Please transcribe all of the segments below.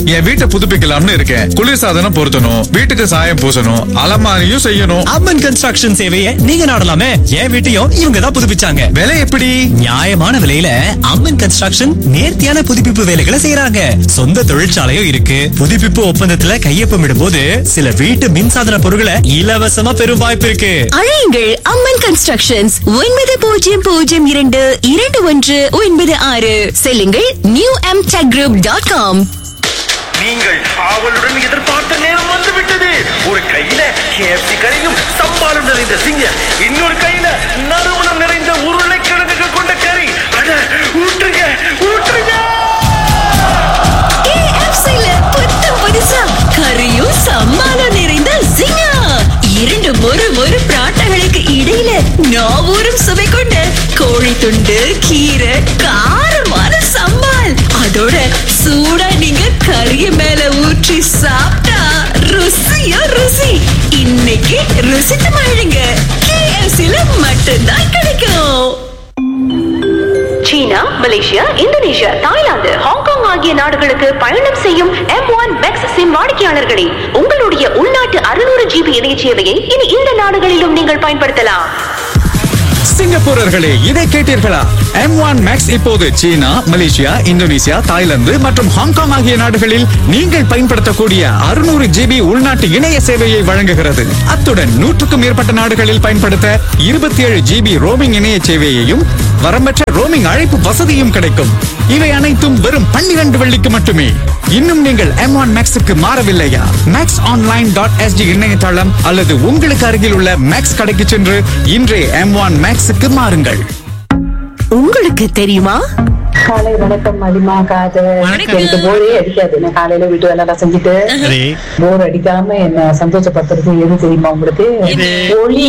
என் வீட்டை புதுப்பிக்கலாம்னு இருக்கேன் குளிர்சாதனம் பொருத்தணும் வீட்டுக்கு சாயம் பூசணும் அலமாரியும் செய்யணும் அம்மன் கன்ஸ்ட்ரக்ஷன் சேவையை நீங்க நாடலாமே என் வீட்டையும் இவங்க தான் புதுப்பிச்சாங்க விலை எப்படி நியாயமான விலையில அம்மன் கன்ஸ்ட்ரக்ஷன் நேர்த்தியான புதுப்பிப்பு வேலைகளை செய்யறாங்க சொந்த தொழிற்சாலையும் இருக்கு புதுப்பிப்பு ஒப்பந்தத்துல கையொப்பமிடும் போது சில வீட்டு மின்சாதன பொருட்களை இலவசமா பெறும் வாய்ப்பு இருக்கு அழையுங்கள் அம்மன் கன்ஸ்ட்ரக்ஷன்ஸ் ஒன்பது பூஜ்ஜியம் பூஜ்ஜியம் இரண்டு இரண்டு ஒன்று ஒன்பது ஆறு செல்லுங்கள் new M tech group dot com நீங்கள் ஆவலுடன் எதிர்பார்த்த நேரம் வந்துவிட்டது ஒரு கையில கேஎஃப்சி கறியும் சம்பாலும் நிறைந்த சிங்கம் இன்னொரு கையில நறுமணம் நிறைந்த உருளைக்கிழங்குகள் கொண்ட கறி அட ஊற்றுங்க ஊற்றுங்க KFC ல புத்தம் புதுசா கறியும் சம்மானம் நிறைந்த சிங்கா இரண்டு மொறு மொறு பிராட்டங்களுக்கு இடையில நாவூரும் சுவை கொண்ட கோழி துண்டு கீரை காரமான சம்பால் அதோட சூடா நீங்க கறிய மேல ஊற்றி சாப்பிட்டா ருசியோ ருசி இன்னைக்கு ருசித்து மழுங்க KFC ல மட்டும்தான் கிடைக்கும் சீனா மலேசியா இந்தோனேஷியா தாய்லாந்து ஹாங்காங் ஆகிய நாடுகளுக்கு பயணம் செய்யும் எம் ஒன் மேக்ஸ் சிம் வாடிக்கையாளர்களே உங்களுடைய உள்நாட்டு அறுநூறு ஜிபி இணைய சேவையை இனி இந்த நாடுகளிலும் நீங்கள் பயன்படுத்தலாம் சிங்கப்பூரர்களே இதை கேட்டீர்களா எம் ஒன் மேக்ஸ் இப்போது சீனா மலேசியா இந்தோனேசியா தாய்லாந்து மற்றும் ஹாங்காங் ஆகிய நாடுகளில் நீங்கள் பயன்படுத்தக்கூடிய அறுநூறு ஜிபி உள்நாட்டு இணைய சேவையை வழங்குகிறது அத்துடன் நூற்றுக்கும் மேற்பட்ட நாடுகளில் பயன்படுத்த இருபத்தி ஏழு ஜிபி ரோமிங் இணைய சேவையையும் வரம்பற்ற ரோமிங் அழைப்பு வசதியும் கிடைக்கும் இவை அனைத்தும் வெறும் பன்னிரண்டு வெள்ளிக்கு மட்டுமே இன்னும் நீங்கள் எம் ஒன் மேக்ஸுக்கு மாறவில்லையா மேக்ஸ் ஆன்லைன் டாட் எஸ்டி இணையதளம் அல்லது உங்களுக்கு அருகில் உள்ள மேக்ஸ் கடைக்கு சென்று இன்றே எம் ஒன் மேக்ஸுக்கு மாறுங்கள் உங்களுக்கு தெரியுமா காலை வணக்கம் மதிமா காது எனக்கு போரே அடிக்காது நான் காலையில வீட்டு வேலை எல்லாம் செஞ்சுட்டு போர் அடிக்காம என்ன சந்தோஷப்படுத்துறது எது தெரியுமா உங்களுக்கு ஒளி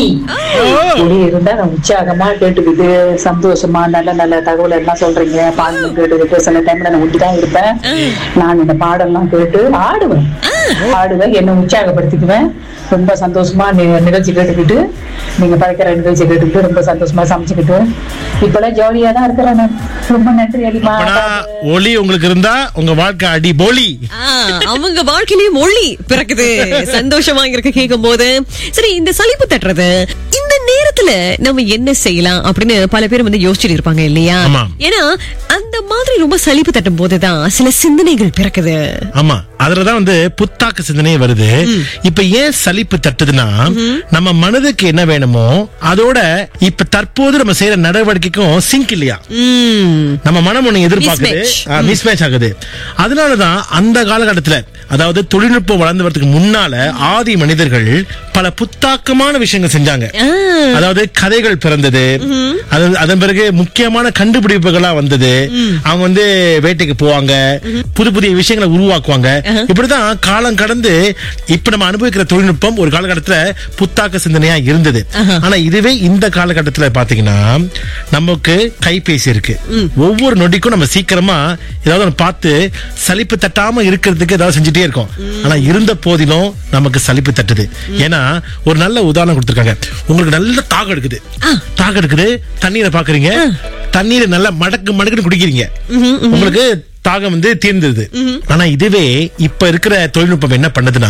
ஒளி இருந்தா நான் உற்சாகமா கேட்டுக்கிட்டு சந்தோஷமா நல்ல நல்ல தகவல் எல்லாம் சொல்றீங்க பாடல் கேட்டுக்கிட்டு சில டைம்ல நான் ஒட்டிதான் இருப்பேன் நான் இந்த பாடல்லாம் கேட்டு ஆடுவேன் ஆடுவேன் என்ன உற்சாகப்படுத்திக்குவேன் ரொம்ப சந்தோஷமா நி- நிகழ்ச்சி கேட்டுக்கிட்டு நீங்க படைக்கிற நிகழ்ச்சி கேட்டுக்கிட்டு ரொம்ப சந்தோஷமா சமைச்சுக்கிட்டு இப்பெல்லாம் ஜாலியா தான் இருக்கிறேன் நான் ரொம்ப நன்றி அடிமா அப்பனா ஒளி உங்களுக்கு இருந்தா உங்க வாழ்க்கை அடி போலி ஆ, அவங்க வாழ்க்கையிலயும் மொழி பிறக்குது சந்தோஷமா இருக்க கேட்கும் போது சரி இந்த சலிப்பு தட்டுறது இந்த நேரத்துல நம்ம என்ன செய்யலாம் அப்படின்னு பல பேர் வந்து யோசிச்சுட்டு இருப்பாங்க இல்லையா ஆமா. ஏன்னா அந்த மாதிரி ரொம்ப சலிப்பு தட்டும் போதுதான் சில சிந்தனைகள் பிறக்குது ஆமா அதுலதான் வந்து புத்தாக்க சிந்தனையே வருது இப்ப ஏன் சலிப்பு தட்டுதுன்னா நம்ம மனதுக்கு என்ன வேணுமோ அதோட இப்ப தற்போது நம்ம செய்யற நடவடிக்கைக்கும் சிங்க் இல்லையா உம் நம்ம மனம் ஒண்ணு எதிர்பார்க்குது Mismatch. மிஸ்மேட்ச் ஆகுது அதனாலதான் அந்த காலகட்டத்துல அதாவது தொழில்நுட்பம் வளர்ந்து வரதுக்கு முன்னால ஆதி மனிதர்கள் பல புத்தாக்கமான விஷயங்கள் செஞ்சாங்க ஆ. அதாவது கதைகள் பிறந்தது அது அதன் பிறகு முக்கியமான கண்டுபிடிப்புகளா வந்தது அவங்க வந்து வேட்டைக்கு போவாங்க புது புதிய விஷயங்களை உருவாக்குவாங்க இப்படிதான் காலம் கடந்து இப்ப நம்ம அனுபவிக்கிற தொழில்நுட்பம் ஒரு காலகட்டத்துல புத்தாக்க சிந்தனையா இருந்தது ஆனா இதுவே இந்த காலகட்டத்துல பாத்தீங்கன்னா நமக்கு கைபேசி இருக்கு ஒவ்வொரு நொடிக்கும் நம்ம சீக்கிரமா ஏதாவது ஒண்ணு பார்த்து சலிப்பு தட்டாம இருக்கிறதுக்கு ஏதாவது செஞ்சுட்டே இருக்கோம் ஆனா இருந்த போதிலும் நமக்கு சலிப்பு தட்டுது ஏன்னா ஒரு நல்ல உதாரணம் கொடுத்திருக்காங்க உங்களுக்கு நல்ல தாகம் எடுக்குது தாகம் எடுக்குது தண்ணீரை பாக்குறீங்க தண்ணீரை நல்லா மடக்கு மடக்குன்னு குடிக்கிறீங்க உங்களுக்கு தாகம் வந்து தீர்ந்தது ஆனா இதுவே இப்ப இருக்கிற தொழில்நுட்பம் என்ன பண்ணுதுன்னா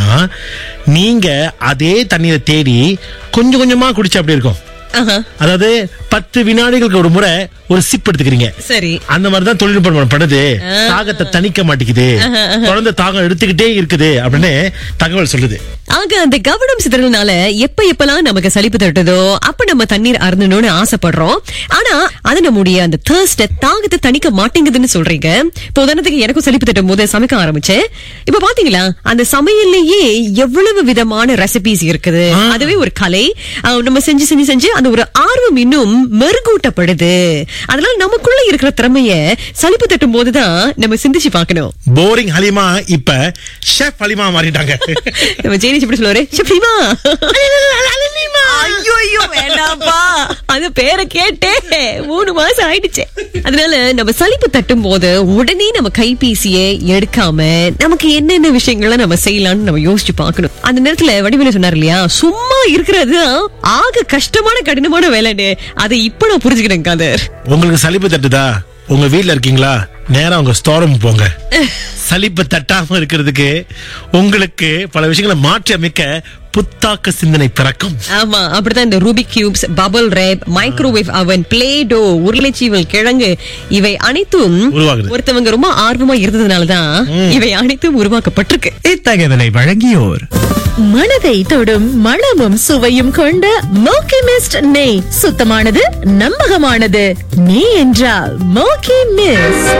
நீங்க அதே தண்ணீரை தேடி கொஞ்சம் கொஞ்சமா குடிச்சா அப்படி இருக்கும் ஆஹா. அதாவது பத்து வினாடிகளுக்கு ஒரு முறை ஒரு சிப் எடுத்துக்கிறீங்க சரி அந்த மாதிரிதான் தொழில்நுட்பம் பண்ணுது தாகத்தை தணிக்க மாட்டேங்குது குழந்தை தாகம் எடுத்துக்கிட்டே இருக்குது அப்படின்னு தகவல் சொல்லுது ஆக அந்த கவனம் சிதறல்னால எப்ப எப்பெல்லாம் நமக்கு சலிப்பு தட்டுதோ அப்ப நம்ம தண்ணீர் அருந்தணும்னு ஆசைப்படுறோம் ஆனா அது நம்முடைய அந்த தேர்ஸ்ட தாகத்தை தணிக்க மாட்டேங்குதுன்னு சொல்றீங்க இப்போ உதாரணத்துக்கு எனக்கும் சலிப்பு தட்டும் போது சமைக்க ஆரம்பிச்சேன் இப்ப பாத்தீங்களா அந்த சமையல்லையே எவ்வளவு விதமான ரெசிபிஸ் இருக்குது அதுவே ஒரு கலை அஹ் நம்ம செஞ்சு செஞ்சு செஞ்சு அந்த ஒரு ஆர்வம் இன்னும் மெருகூட்டப்படுது அதனால நமக்குள்ள இருக்கிற திறமைய சலிப்பு தட்டும் போதுதான் நம்ம சிந்திச்சு பார்க்கணும் போரிங் ஹலிமா இப்ப ஷெஃப் ஹலிமா மாறிட்டாங்க நம்ம ஜெயனிஷ் எப்படி சொல்லுவாரு ஷெஃபிமா ஐயோ ஐயோ வேண்டாம்ப்பா அந்த பேரை கேட்டே மூணு மாசம் ஆயிடுச்சு அதனால நம்ம சலிப்பு தட்டும் போது உடனே நம்ம கைபேசியை எடுக்காம நமக்கு என்னென்ன விஷயங்களை நம்ம செய்யலாம்னு நம்ம யோசிச்சு பார்க்கணும் அந்த நேரத்துல வடிவேலு சொன்னார் இல்லையா சும்மா இருக்கிறது ஆக கஷ்டமான கடினமான வேலைன்னு அதை இப்ப நான் புரிஞ்சுக்கிறேன் காதர் உங்களுக்கு சலிப்பு தட்டுதா உங்க வீட்ல இருக்கீங்களா நேரா உங்க ஸ்டோரம் போங்க சலிப்பு தட்டாம இருக்கிறதுக்கு உங்களுக்கு பல விஷயங்களை மாற்றி அமைக்க புத்தாக்க சிந்தனை பிறக்கும் ஆமா அப்படிதான் இந்த Rubik cubes bubble wrap microwave அவன் பிளேடோ உருளைச்சீவல் கிழங்கு இவை அனைத்தும் உருவாகுது. ஒருத்தவங்க ரொம்ப ஆர்வமா இருந்ததுனாலதான் இவை அனைத்தும் உருவாக்கப்பட்டிருக்கு இத்தகவலை வழங்கியோர் மனதை தொடும் மணமும் சுவையும் கொண்ட மோக்கி மிஸ்ட் நெய் சுத்தமானது நம்பகமானது நெய் என்றால் மோக்கி மிஸ்ட்